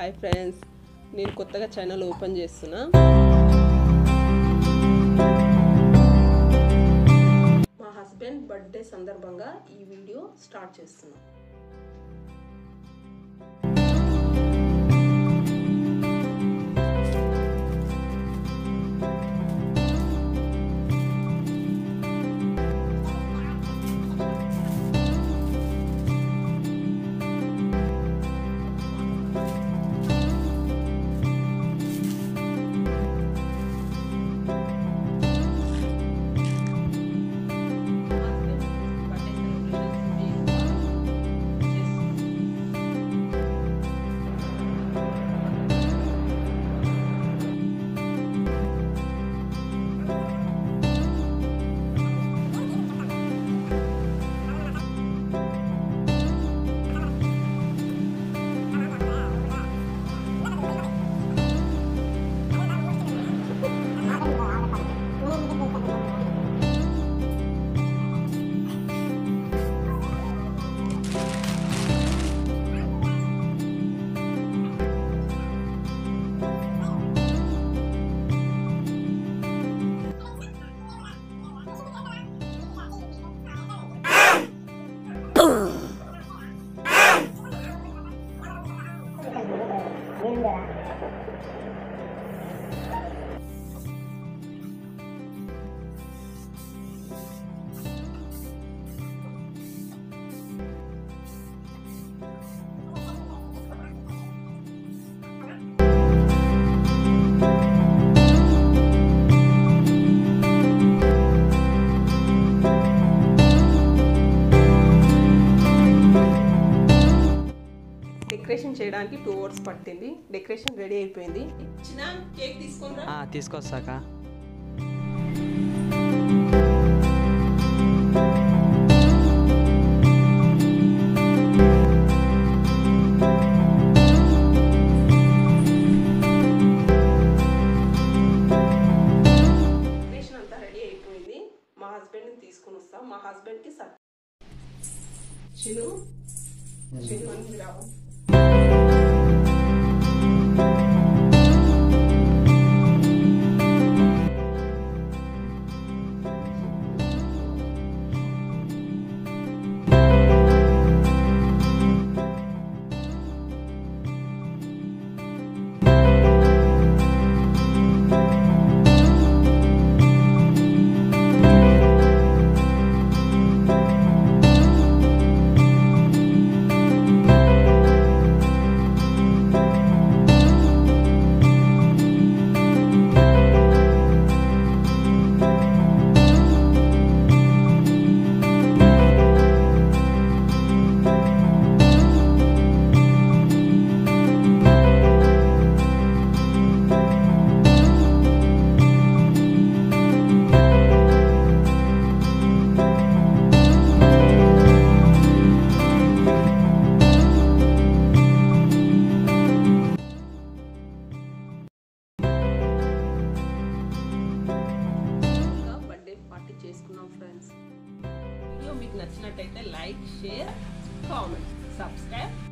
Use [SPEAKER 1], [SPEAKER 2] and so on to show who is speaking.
[SPEAKER 1] hi friends నేను కొత్తగా channel open చేస్తున్నా మా హస్బెండ్ బర్త్డే సందర్భంగా ఈ వీడియో స్టార్ట్ చేస్తున్నా డెకరేషన్ చేయడానికి టూ అవర్స్ పట్టింది డెకరేషన్ రెడీ అయిపోయింది చిన్న కేక్ తీసుకుందా
[SPEAKER 2] ఆ, తీసుకొస్తాక
[SPEAKER 1] డెకరేషన్ అంతా రెడీ అయిపోయింది మా హస్బెండ్ని తీసుకుని వస్తాం మా హస్బెండ్కి సర్ చిను చిను అని రావు బర్త్డే పార్టీ చేసుకున్నాం ఫ్రెండ్స్ వీడియో మీకు నచ్చినట్టయితే లైక్ షేర్ కామెంట్ సబ్స్క్రైబ్